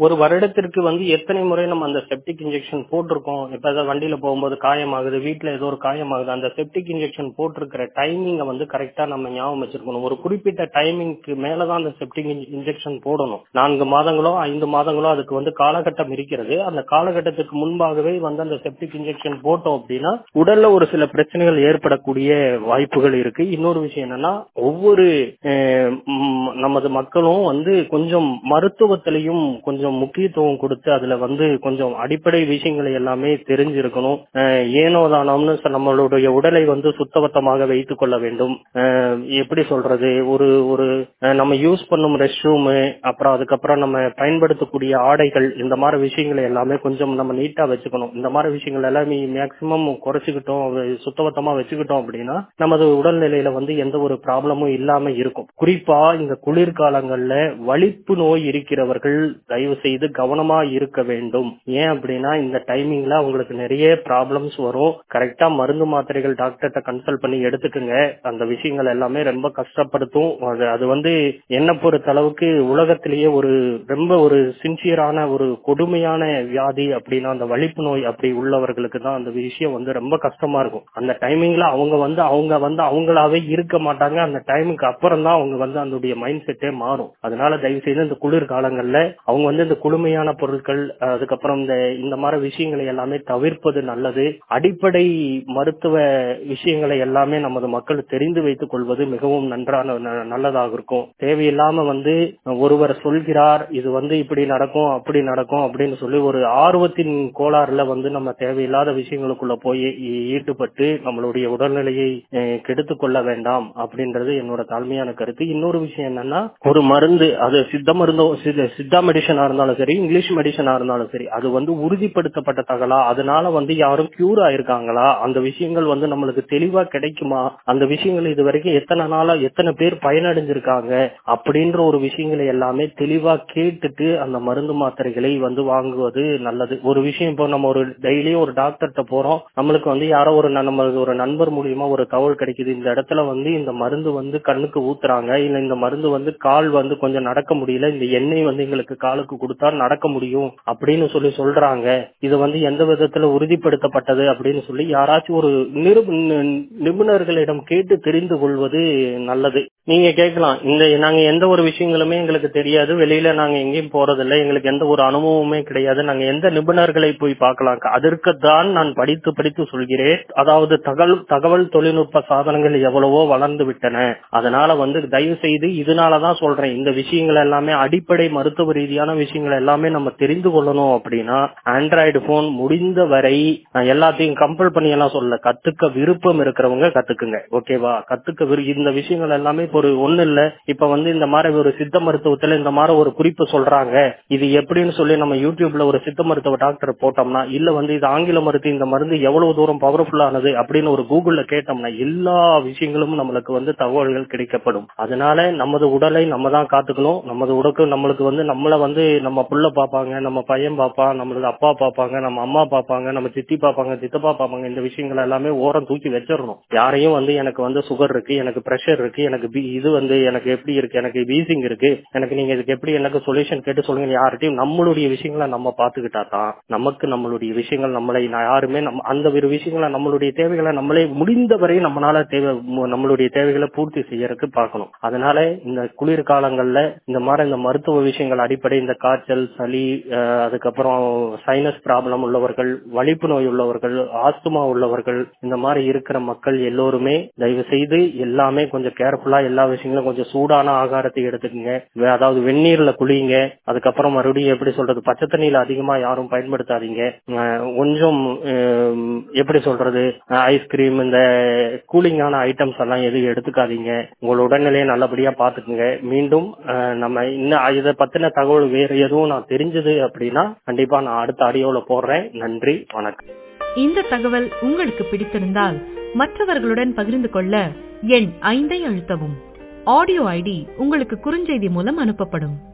ஒரு வருடத்திற்கு வந்து எத்தனை முறை நம்ம அந்த செப்டிக் இன்ஜெக்ஷன் போட்டிருக்கோம் இப்ப ஏதாவது வண்டியில போகும்போது காயமாகுது வீட்டுல ஏதோ ஒரு காயமாகுது அந்த செப்டிக் இன்ஜெக்ஷன் போட்டிருக்கிற டைமிங்க வந்து கரெக்டா நம்ம ஞாபகம் வச்சிருக்கணும் ஒரு குறிப்பிட்ட டைமிங்க்கு மேலதான் அந்த செப்டிக் இன்ஜெக்ஷன் போடணும் நான்கு மாதங்களோ ஐந்து மாதங்களோ அதுக்கு வந்து காலகட்டம் இருக்கிறது அந்த காலகட்டத்துக்கு முன்பாகவே வந்து அந்த செப்டிக் இன்ஜெக்ஷன் போட்டோம் அப்படின்னா உடல்ல ஒரு சில பிரச்சனைகள் ஏற்படக்கூடிய வாய்ப்புகள் இருக்கு இன்னொரு விஷயம் என்னன்னா ஒவ்வொரு அஹ், ம், நமது மக்களும் வந்து கொஞ்சம் மருத்துவத்திலையும் கொஞ்சம் முக்கியத்துவம் கொடுத்து அதுல வந்து கொஞ்சம் அடிப்படை விஷயங்களை எல்லாமே தெரிஞ்சிருக்கணும் அஹ், ஏனோ தானோம்னு சொ- நம்மளுடைய உடலை வந்து சுத்தபத்தமாக வைத்துக் கொள்ள வேண்டும் அஹ், எப்படி சொல்றது ஒரு ஒரு அஹ், நம்ம யூஸ் பண்ணும் ரெஸ்ட் ரூமு அப்புறம் அதுக்கப்புறம் நம்ம பயன்படுத்தக்கூடிய ஆடைகள் இந்த மாதிரி விஷயங்களை எல்லாமே கொஞ்சம் நம்ம நீட்டா வச்சுக்கணும் இந்த மாதிரி விஷயங்கள் எல்லாமே மேக்சிமம் குறைச்சிக்கிட்டோம் அது சுத்தபத்தமா வச்சுக்கிட்டோம் அப்படின்னா நமது உடல்நிலையில வந்து எந்த ஒரு ப்ராப்ளமும் இல்லாம இருக்கும் குறிப்பா இந்த குளிர்காலங்கள்ல வலிப்பு நோய் இருக்கிறவர்கள் தயவு செய்து கவனமா இருக்க வேண்டும் ஏன் அப்படின்னா இந்த டைமிங்ல அவங்களுக்கு நிறைய ப்ராப்ளம்ஸ் வரும் கரெக்டா மருந்து மாத்திரைகள் டாக்டர்கிட்ட கன்சல்ட் பண்ணி எடுத்துக்குங்க அந்த விஷயங்கள் எல்லாமே ரொம்ப கஷ்டப்படுத்தும் அது அது வந்து என்ன பொறுத்த அளவுக்கு உலகத்திலேயே ஒரு ரொம்ப ஒரு சின்சியரான ஒரு கொடுமையான வியாதி அப்படின்னா அந்த வலிப்பு நோய் அப்படி உள்ளவர்களுக்கு தான் அந்த விஷயம் வந்து ரொம்ப கஷ்டமா இருக்கும் அந்த டைமிங்ல அவங்க வந்து அவங்க வந்து அவங்களாவே இருக்க மாட்டாங்க அந்த டைமுக்கு அப்புறம் தான் அவங்க வந்து அதனுடைய மைண்ட் செட்டே மாறும் அதனால தயவு செய்து இந்த குளிர் காலங்கள்ல அவங்க வந்து இந்த குளுமையான பொருட்கள் அஹ், அதுக்கப்புறம் இந்த இந்த மாதிரி விஷயங்களை எல்லாமே தவிர்ப்பது நல்லது அடிப்படை மருத்துவ விஷயங்களை எல்லாமே நமது மக்கள் தெரிந்து வைத்துக் கொள்வது மிகவும் நன்றான ந- நல்லதாக இருக்கும் தேவையில்லாம வந்து ஒருவர் சொல்கிறார் இது வந்து இப்படி நடக்கும் அப்படி நடக்கும் அப்படின்னு சொல்லி ஒரு ஆர்வத்தின் கோளாறுல வந்து நம்ம தேவையில்லாத விஷயங்களுக்குள்ள போய் ஈ- ஈடுபட்டு நம்மளுடைய உடல்நிலையை அஹ், கெடுத்துக் கொள்ள வேண்டாம் அப்படின்றது என்னோட தாழ்மையான கருத்து இன்னொரு விஷயம் என்னன்னா ஒரு மருந்து அது சித்த மருந்தோ சித்த- சித்தா மெடிசனா இருந்தாலும் சரி இங்கிலீஷ் மெடிசனா இருந்தாலும் சரி அது வந்து உறுதிப்படுத்தப்பட்ட தகவலா அதனால வந்து யாரும் கியூர் ஆயிருக்காங்களா அந்த விஷயங்கள் வந்து நம்மளுக்கு தெளிவா கிடைக்குமா அந்த விஷயங்கள் இது வரைக்கும் எத்தனை நாளா எத்தனை பேர் பயனடைஞ்சிருக்காங்க அப்படின்ற ஒரு விஷயங்களை எல்லாமே தெளிவா கேட்டுட்டு அந்த மருந்து மாத்திரைகளை வந்து வாங்குவது நல்லது ஒரு விஷயம் இப்போ நம்ம ஒரு டெய்லியும் ஒரு டாக்டர்கிட்ட போறோம் நம்மளுக்கு வந்து யாரோ ஒரு ந- நம்மளுக்கு ஒரு நண்பர் மூலியமா ஒரு தகவல் கிடைக்குது இந்த இடத்துல வந்து இந்த மருந்து வந்து கண்ணுக்கு ஊத்துறாங்க இல்ல இந்த மருந்து வந்து கால் வந்து கொஞ்சம் நடக்க முடியல இந்த எண்ணெய் வந்து எங்களுக்கு காலுக்கு கொடுத்தா நடக்க முடியும் அப்படின்னு சொல்லி சொல்றாங்க இது வந்து எந்த விதத்துல உறுதிப்படுத்தப்பட்டது அப்படின்னு சொல்லி யாராச்சும் ஒரு நிரு நி- நிபுணர்களிடம் கேட்டு தெரிந்து கொள்வது நல்லது நீங்க கேட்கலாம் இந்த நாங்க எந்த ஒரு விஷயங்களுமே எங்களுக்கு தெரியாது வெளியில நாங்க எங்கேயும் போறதில்லை எங்களுக்கு எந்த ஒரு அனுபவமே கிடையாது நாங்க எந்த நிபுணர்களை போய் பார்க்கலாம் அதற்குத்தான் நான் படித்து படித்து சொல்கிறேன் அதாவது தகவல் தகவல் தொழில்நுட்ப சாதனங்கள் எவ்வளவோ வளர்ந்து விட்டன அதனால வந்து தயவு செய்து இதனாலதான் சொல்றேன் இந்த விஷயங்கள் எல்லாமே அடிப்படை மருத்துவ ரீதியான விஷயங்கள் எல்லாமே நம்ம தெரிந்து கொள்ளணும் அப்படின்னா ஆண்ட்ராய்டு போன் முடிந்த வரை நான் எல்லாத்தையும் கம்பல் பண்ணி எல்லாம் சொல்ல கத்துக்க விருப்பம் இருக்கிறவங்க கத்துக்குங்க ஓகேவா கத்துக்க விரு இந்த விஷயங்கள் எல்லாமே இப்ப ஒரு ஒண்ணு இல்ல இப்ப வந்து இந்த மாதிரி ஒரு சித்த மருத்துவத்துல இந்த மாதிரி ஒரு குறிப்பு சொல்றாங்க இது எப்படின்னு சொல்லி நம்ம யூடியூப்ல ஒரு சித்த மருத்துவ டாக்டர் போட்டோம்னா இல்ல வந்து இது ஆங்கில மருத்துவ இந்த மருந்து எவ்வளவு தூரம் பவர்ஃபுல்லானது அப்படின்னு ஒரு கூகுள்ல கேட்டோம்னா எல்லா விஷயங்களும் நம்மளுக்கு வந்து தகவல்கள் கிடைக்கப்படும் அதனால நமது உடலை நம்ம தான் காத்துக்கணும் நமது உடலுக்கு நம்மளுக்கு வந்து நம்மள வந்து நம்ம புள்ள பாப்பாங்க நம்ம பையன் பாப்பான் நம்மளுக்கு அப்பா பாப்பாங்க நம்ம அம்மா பாப்பாங்க நம்ம சித்தி பாப்பாங்க சித்தப்பா பாப்பாங்க இந்த விஷயங்கள் எல்லாமே ஓரம் தூக்கி வச்சிடணும் யாரையும் வந்து எனக்கு வந்து சுகர் இருக்கு எனக்கு பிரஷர் இருக்கு எனக்கு பி- இது வந்து எனக்கு எப்படி இருக்கு எனக்கு வீசிங் இருக்கு எனக்கு நீங்க இதுக்கு எப்படி எனக்கு சொல்யூஷன் கேட்டு சொல்லுங்க யார்கிட்டயும் நம்மளுடைய விஷயங்களை நம்ம பாத்துக்கிட்டா தான் நமக்கு நம்மளுடைய விஷயங்கள் நம்மளை நான் யாருமே நம்ம அந்த ஒரு விஷயங்களை நம்மளுடைய தேவைகளை நம்மளே முடிந்தவரை நம்மளால தேவை மு- நம்மளுடைய தேவைகளை பூர்த்தி செய்யறதுக்கு பார்க்கணும் அதனால இந்த குளிர் காலங்கள்ல இந்த மாதிரி இந்த மருத்துவ விஷயங்கள் அடிப்படை இந்த காய்ச்சல் சளி அஹ், அதுக்கப்புறம் சைனஸ் ப்ராப்ளம் உள்ளவர்கள் வலிப்பு நோய் உள்ளவர்கள் ஆஸ்துமா உள்ளவர்கள் இந்த மாதிரி இருக்கிற மக்கள் எல்லோருமே தயவு செய்து எல்லாமே கொஞ்சம் கேர்ஃபுல்லா எல்லா விஷயங்களும் கொஞ்சம் சூடான ஆகாரத்தை எடுத்துக்கங்க வே- அதாவது வெந்நீர்ல குளிங்க அதுக்கப்புறம் மறுபடியும் எப்படி சொல்றது பச்சை தண்ணியில அதிகமா யாரும் பயன்படுத்தாதீங்க அஹ், கொஞ்சம் அஹ், எப்படி சொல்றது ஐஸ்கிரீம் இந்த கூலிங்கான ஐட்டம்ஸ் எல்லாம் எதுவும் எடுத்துக்காதீங்க உங்களோட உடல்நிலையை நல்லபடியா பாத்துக்குங்க மீண்டும் அஹ், நம்ம இன்னும் இதை பத்தின தகவல் வேற எதுவும் நான் தெரிஞ்சது அப்படின்னா கண்டிப்பா நான் அடுத்த ஆடியோல போடுறேன் நன்றி வணக்கம் இந்த தகவல் உங்களுக்கு பிடித்திருந்தால் மற்றவர்களுடன் பகிர்ந்து கொள்ள எண் ஐந்தை அழுத்தவும் ஆடியோ ஐடி உங்களுக்கு குறுஞ்செய்தி மூலம் அனுப்பப்படும்